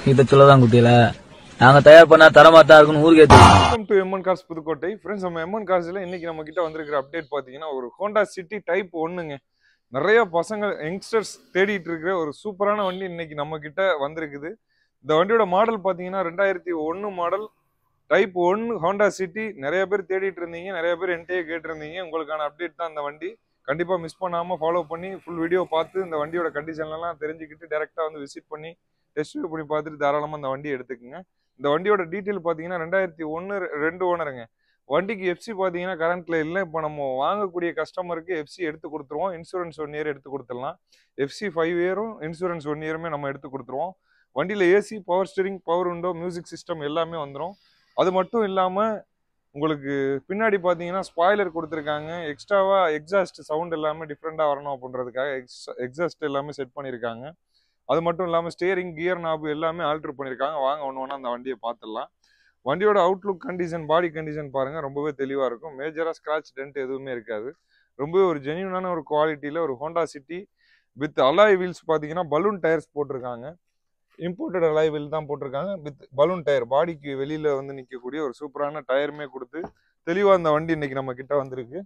இதை சொல்லதான் குட்டியில நாங்க தயார் பண்ணா தரமா தான் இருக்குன்னு ஊருக்கே தெரியும் welcome to MN cars Pudukkottai friends நம்ம எம்என் கார்ஸ்ல இன்னைக்கு நம்ம கிட்ட வந்திருக்கிற அப்டேட் பாத்தீங்கன்னா ஒரு ஹோண்டா சிட்டி டைப் ஒண்ணுங்க நிறைய பசங்க யங்ஸ்டர்ஸ் தேடிட்டு இருக்கிற ஒரு சூப்பரான வண்டி இன்னைக்கு நம்ம கிட்ட வந்திருக்குது இந்த வண்டியோட மாடல் பாத்தீங்கன்னா ரெண்டாயிரத்தி ஒன்னு model type one Honda City நிறைய பேர் தேடிட்டு இருந்தீங்க நிறைய பேர் என்கிட்டயே கேட்டிருந்தீங்க உங்களுக்கான அப்டேட் தான் இந்த வண்டி கண்டிப்பா மிஸ் பண்ணாம ஃபாலோ பண்ணி ஃபுல் வீடியோ பார்த்து இந்த வண்டியோட கண்டிஷன்லாம் தெரிஞ்சுக்கிட்டு டேரெக்டா வந்து விசிட் பண்ணி டெஸ்ட் பண்ணி பார்த்துட்டு தாராளமா இந்த வண்டியை எடுத்துக்கோங்க இந்த வண்டியோட டீட்டெயில் பார்த்தீங்கன்னா ரெண்டாயிரத்தி ஒன்று ரெண்டு ஓனருங்க வண்டிக்கு எஃப்சி பார்த்தீங்கன்னா கரண்ட்ல இல்லை இப்போ நம்ம வாங்கக்கூடிய கஸ்டமருக்கு எஃப்சி எடுத்து கொடுத்துருவோம் இன்சூரன்ஸ் ஒன் இயர் எடுத்து கொடுத்துடலாம் எஃப்சி ஃபைவ் இயரும் இன்சூரன்ஸ் ஒன் இயருமே நம்ம எடுத்து கொடுத்துருவோம் வண்டியில் AC power steering power window music system எல்லாமே வந்துடும் அது மட்டும் இல்லாமல் உங்களுக்கு பின்னாடி பார்த்தீங்கன்னா ஸ்பாய்லர் கொடுத்துருக்காங்க எக்ஸ்ட்ராவா எக்ஸாஸ்ட் சவுண்ட் எல்லாமே டிஃப்ரெண்டாக வரணும் அப்படின்றதுக்காக எக்ஸ் எக்ஸாஸ்ட் எல்லாமே செட் பண்ணியிருக்காங்க அது மட்டும் இல்லாமல் ஸ்டேரிங் கியர் நாபு எல்லாமே ஆல்ட்ரு பண்ணியிருக்காங்க வாங்க ஒன்று ஒன்றா அந்த வண்டியை பார்த்துடலாம் வண்டியோட அவுட்லுக் கண்டிஷன் பாடி கண்டிஷன் பாருங்கள் ரொம்பவே தெளிவாக இருக்கும் மேஜராக ஸ்க்ராட்ச் டென்ட் எதுவுமே இருக்காது ரொம்பவே ஒரு ஜென்யூனான ஒரு குவாலிட்டியில் ஒரு Honda City with alloy wheels பார்த்தீங்கன்னா பலூன் டயர்ஸ் போட்டிருக்காங்க இம்போர்ட்டட் அலாய் வீல் தான் போட்டிருக்காங்க வித் பலூன் டயர் பாடிக்கு வெளியில் வந்து நிற்கக்கூடிய ஒரு சூப்பரான டயருமே கொடுத்து தெளிவாக அந்த வண்டி இன்னைக்கு நம்ம கிட்ட வந்திருக்கு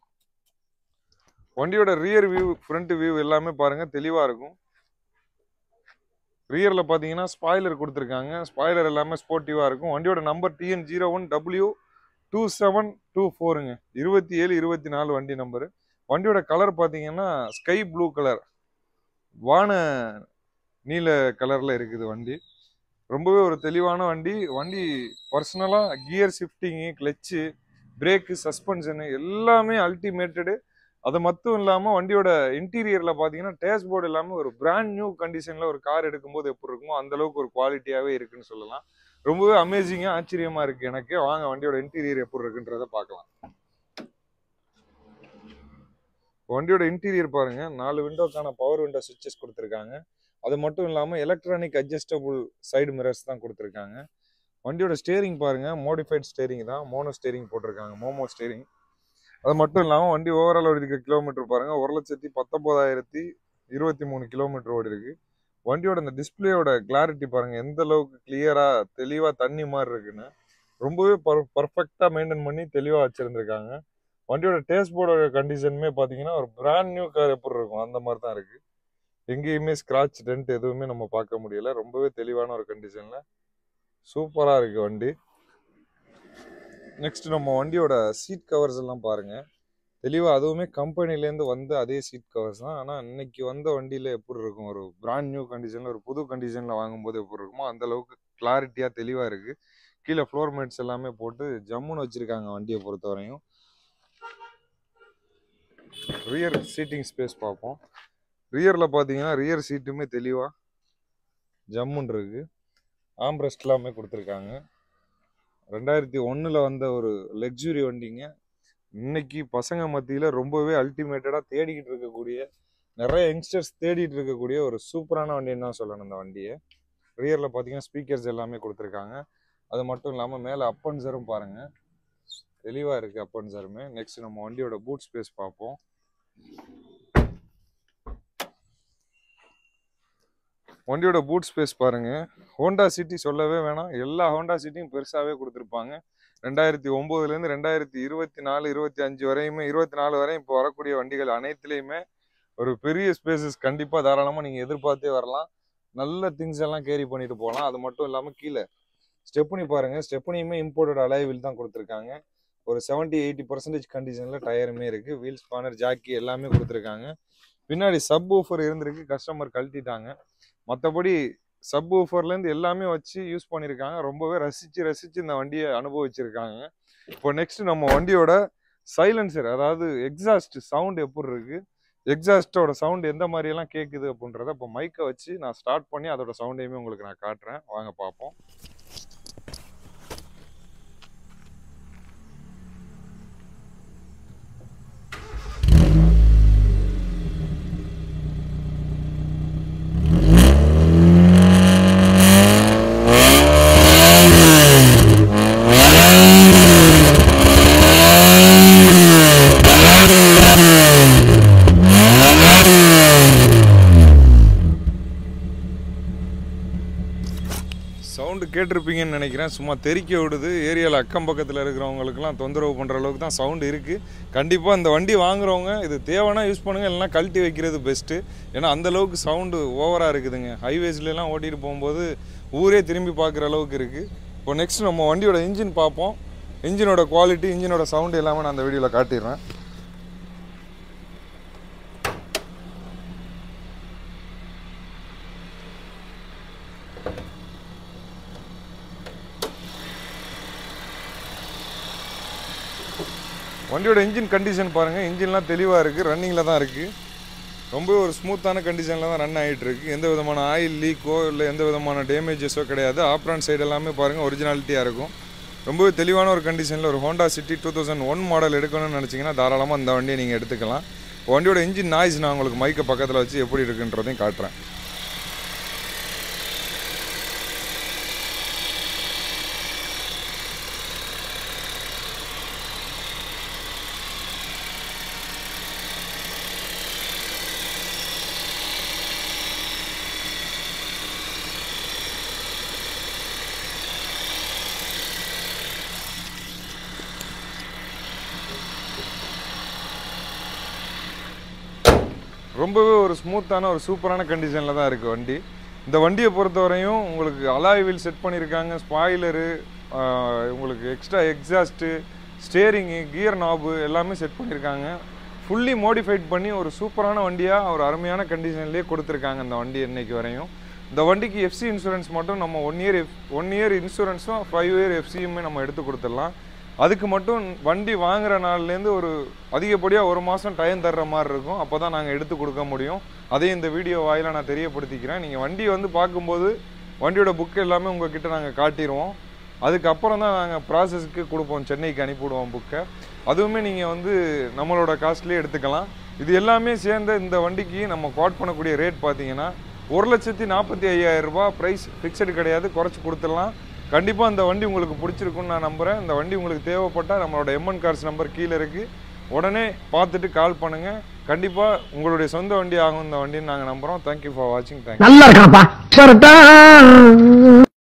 வண்டியோட ரியர் வியூ ஃப்ரண்ட் வியூ எல்லாமே பாருங்கள் தெளிவாக இருக்கும் ரியரில் பார்த்தீங்கன்னா ஸ்பாய்லர் கொடுத்துருக்காங்க ஸ்பாய்லர் எல்லாமே ஸ்போர்ட்டிவாக இருக்கும் வண்டியோட number TN zero one W two seven two ஃபோருங்க இருபத்தி ஏழு இருபத்தி நாலு வண்டி நம்பரு வண்டியோட கலர் பார்த்தீங்கன்னா ஸ்கை ப்ளூ கலர் வான நீல கலரில் இருக்குது வண்டி ரொம்பவே ஒரு தெளிவான வண்டி வண்டி பர்சனலாக gear shifting clutch brake suspension எல்லாமே அல்டிமேட்டடு அது மட்டும் இல்லாமல் வண்டியோட இன்டீரியரில் பார்த்தீங்கன்னா டேஷ்போர்டு எல்லாமே ஒரு பிராண்ட் நியூ கண்டிஷனில் ஒரு கார் எடுக்கும்போது எப்படி இருக்குமோ அந்த அளவுக்கு ஒரு குவாலிட்டியாகவே இருக்குன்னு சொல்லலாம் ரொம்பவே அமேசிங்காக ஆச்சரியமாக இருக்குது எனக்கு வாங்க வண்டியோட இன்டீரியர் எப்படி இருக்குன்றதை பார்க்கலாம் வண்டியோட இன்டீரியர் பாருங்க நாலு விண்டோக்கான பவர் விண்டோ சுவிட்சஸ் கொடுத்துருக்காங்க அது மட்டும் இல்லாமல் எலக்ட்ரானிக் அட்ஜஸ்டபுள் சைடு மிரர்ஸ் தான் கொடுத்துருக்காங்க வண்டியோட ஸ்டேரிங் பாருங்க மோடிஃபைட் ஸ்டேரிங் தான் மோனோ ஸ்டேரிங் போட்டிருக்காங்க மோமோ ஸ்டேரிங் அது மட்டும் இல்லாமல் வண்டி ஓவரால் ஓடி இருக்க கிலோமீட்டர் பாருங்க ஒரு லட்சத்தி பத்தொன்பதாயிரத்தி இருபத்தி மூணு கிலோமீட்டர் ஓடி இருக்கு வண்டியோட இந்த டிஸ்பிளேயோட கிளாரிட்டி பாருங்க எந்த அளவுக்கு கிளியரா தெளிவா தண்ணி மாதிரி இருக்குன்னு ரொம்பவே பர்ஃபெக்டா மெயின்டைன் பண்ணி தெளிவா வச்சிருந்திருக்காங்க வண்டியோட டேஸ்ட் போர்டோட கண்டிஷனுமே பார்த்தீங்கன்னா ஒரு பிராண்ட் நியூ கார் எப்படி இருக்கும் அந்த மாதிரி தான் இருக்கு எங்கேயுமே ஸ்கிராட்ச் டென்ட் எதுவுமே நம்ம பார்க்க முடியல ரொம்பவே தெளிவான ஒரு கண்டிஷன்ல சூப்பரா இருக்கு வண்டி நெக்ஸ்ட் நம்ம வண்டியோட சீட் கவர்ஸ் எல்லாம் பாருங்க தெளிவா அதுவுமே கம்பெனிலேருந்து வந்த அதே சீட் கவர்ஸ் தான் ஆனால் இன்னைக்கு வந்த வண்டியில எப்படி இருக்கும் ஒரு பிராண்ட் நியூ கண்டிஷன்ல ஒரு புது கண்டிஷன்ல வாங்கும்போது எப்படி இருக்குமோ அந்த அளவுக்கு கிளாரிட்டியா தெளிவா இருக்கு கீழே ஃப்ளோர் மேட்ஸ் எல்லாமே போட்டு ஜம்முன்னு வச்சிருக்காங்க வண்டியை பொறுத்தவரையும் ரியர் சீட்டிங் ஸ்பேஸ் பார்ப்போம் ரியரில் பார்த்தீங்கன்னா ரியர் சீட்டுமே தெளிவாக ஜம்முன்னு இருக்கு ஆம்ரெஸ்ட் எல்லாமே கொடுத்துருக்காங்க ரெண்டாயிரத்தி ஒன்றில் வந்த ஒரு லக்ஸுரி வண்டிங்க இன்னைக்கு பசங்க மத்தியில் ரொம்பவே அல்டிமேட்டடாக தேடிக்கிட்டு இருக்கக்கூடிய நிறைய யங்ஸ்டர்ஸ் தேடிட்டு இருக்கக்கூடிய ஒரு சூப்பரான வண்டின்னு தான் சொல்லணும் இந்த வண்டியை ரியரில் பார்த்தீங்கன்னா ஸ்பீக்கர்ஸ் எல்லாமே கொடுத்துருக்காங்க அது மட்டும் இல்லாமல் மேலே அப்பன்சரும் பாருங்கள் தெளிவாக இருக்குது அப்பன்சருமே நெக்ஸ்ட் நம்ம வண்டியோட பூட் ஸ்பேஸ் பார்ப்போம் வண்டியோட பூட் ஸ்பேஸ் பாருங்க ஹோண்டா சிட்டி சொல்லவே வேணாம் எல்லா ஹோண்டா சிட்டியும் பெருசாகவே கொடுத்துருப்பாங்க ரெண்டாயிரத்தி ஒம்போதுலேருந்து ரெண்டாயிரத்தி இருபத்தி நாலு இருபத்தி அஞ்சு வரையுமே இருபத்தி நாலு வரையும் இப்போ வரக்கூடிய வண்டிகள் அனைத்துலேயுமே ஒரு பெரிய ஸ்பேசஸ் கண்டிப்பாக தாராளமாக நீங்கள் எதிர்பார்த்தே வரலாம் நல்ல திங்ஸ் எல்லாம் கேரி பண்ணிட்டு போகலாம் அது மட்டும் இல்லாமல் கீழே ஸ்டெப்னி பாருங்க ஸ்டெப்னியுமே இம்போர்ட்டட் அலைவில் தான் கொடுத்துருக்காங்க ஒரு செவன்ட்டி எயிட்டி பர்சன்டேஜ் கண்டிஷனில் டயருமே இருக்குது வீல் ஸ்பானர் ஜாக்கி எல்லாமே கொடுத்துருக்காங்க பின்னாடி சப் ஊஃபர் இருந்திருக்கு கஸ்டமர் கழட்டிட்டாங்க மற்றபடி சப் ஊஃபர்லேருந்து எல்லாமே வச்சு யூஸ் பண்ணியிருக்காங்க ரொம்பவே ரசித்து ரசித்து இந்த வண்டியை அனுபவிச்சிருக்காங்க இப்போ நெக்ஸ்ட் நம்ம வண்டியோட சைலன்சர் அதாவது எக்ஸாஸ்ட் சவுண்ட் எப்படி இருக்கு எக்ஸாஸ்டோட சவுண்ட் எந்த மாதிரியெல்லாம் கேட்குது அப்படின்றத இப்போ மைக்கை வச்சு நான் ஸ்டார்ட் பண்ணி அதோட சவுண்டையுமே உங்களுக்கு நான் காட்டுறேன் வாங்க பார்ப்போம் கேட்டிருப்பீங்கன்னு நினைக்கிறேன் சும்மா தெறிக்க விடுது ஏரியாவில் அக்கம் பக்கத்தில் இருக்கிறவங்களுக்குலாம் தொந்தரவு பண்ணுற அளவுக்கு தான் சவுண்டு இருக்குது கண்டிப்பாக இந்த வண்டி வாங்குறவங்க இது தேவைன்னா யூஸ் பண்ணுங்கள் இல்லைனா கழட்டி வைக்கிறது பெஸ்ட்டு ஏன்னா அந்த அளவுக்கு சவுண்டு ஓவராக இருக்குதுங்க ஹைவேஸ்லாம் ஓட்டிகிட்டு போகும்போது ஊரே திரும்பி பார்க்குற அளவுக்கு இருக்குது இப்போ நெக்ஸ்ட் நம்ம வண்டியோட இன்ஜின் பார்ப்போம் இன்ஜினோட குவாலிட்டி இன்ஜினோட சவுண்டு எல்லாமே நான் அந்த வீடியோவில் காட்டிடுறேன் வண்டியோட இன்ஜின் கண்டிஷன் பாருங்கள் இன்ஜின்லாம் தெளிவாக இருக்குது ரன்னிங்கில் தான் இருக்குது ரொம்ப ஒரு ஸ்மூத்தான கண்டிஷனில் தான் ரன் ஆகிட்டு இருக்கு எந்த விதமான ஆயில் லீக்கோ இல்லை எந்த விதமான டேமேஜஸோ கிடையாது ஆப்ரான் சைடு எல்லாமே பாருங்கள் ஒரிஜினாலிட்டியாக இருக்கும் ரொம்பவே தெளிவான ஒரு கண்டிஷனில் ஒரு Honda City two thousand one model எடுக்கணும்னு நினச்சிங்கன்னா தாராளமாக இந்த வண்டியை நீங்கள் எடுத்துக்கலாம் வண்டியோட இன்ஜின் நாய்ஸ் நான் உங்களுக்கு மைக்கை பக்கத்தில் வச்சு எப்படி இருக்குன்றதையும் காட்டுறேன் ரொம்பவே ஒரு ஸ்மூத்தான ஒரு சூப்பரான கண்டிஷனில் தான் இருக்குது வண்டி இந்த வண்டியை பொறுத்தவரையும் உங்களுக்கு அலாய் வீல் செட் பண்ணியிருக்காங்க ஸ்பாய்லரு உங்களுக்கு extra exhaust steering gear knob எல்லாமே செட் பண்ணியிருக்காங்க ஃபுல்லி மோடிஃபைட் பண்ணி ஒரு சூப்பரான வண்டியாக ஒரு அருமையான கண்டிஷன்லேயே கொடுத்துருக்காங்க இந்த வண்டி இன்னைக்கு வரையும் இந்த வண்டிக்கு எஃப்சி இன்சூரன்ஸ் மட்டும் நம்ம ஒன் இயர் ஒன் இயர் இன்சூரன்ஸும் ஃபைவ் இயர் எஃப்சியுமே நம்ம எடுத்து கொடுத்துடலாம் அதுக்கு மட்டும் வண்டி வாங்குற நாள்லேருந்து ஒரு அதிகப்படியாக ஒரு மாதம் டைம் தர்ற மாதிரி இருக்கும் அப்போ தான் நாங்கள் எடுத்து கொடுக்க முடியும் அதையும் இந்த வீடியோ வாயிலாக நான் தெரியப்படுத்திக்கிறேன் நீங்கள் வண்டி வந்து பார்க்கும்போது வண்டியோட புக் எல்லாமே உங்ககிட்ட நாங்கள் காட்டிடுவோம் அதுக்கப்புறம் தான் நாங்கள் ப்ராசஸ்க்கு கொடுப்போம் சென்னைக்கு அனுப்பிவிடுவோம் புக்கை அதுவுமே நீங்கள் வந்து நம்மளோட காஸ்ட்லேயே எடுத்துக்கலாம் இது எல்லாமே சேர்ந்த இந்த வண்டிக்கு நம்ம கோட் பண்ணக்கூடிய ரேட் பார்த்தீங்கன்னா ஒரு லட்சத்தி நாற்பத்தி ஐயாயிரம் ரூபாய் ப்ரைஸ் ஃபிக்ஸடு கிடையாது குறைச்சி கொடுத்துடலாம் கண்டிப்பாக இந்த வண்டி உங்களுக்கு பிடிச்சிருக்குன்னு நான் நம்புகிறேன் இந்த வண்டி உங்களுக்கு தேவைப்பட்டால் நம்மளோட எம்என் கார்ஸ் நம்பர் கீழே இருக்குது உடனே பார்த்துட்டு கால் பண்ணுங்கள் கண்டிப்பாக உங்களுடைய சொந்த வண்டி ஆகும் இந்த வண்டின்னு நாங்கள் நம்புகிறோம் தேங்க்யூ ஃபார் வாட்சிங் தேங்க்யூ நல்லா இருக்கணும்ப்பா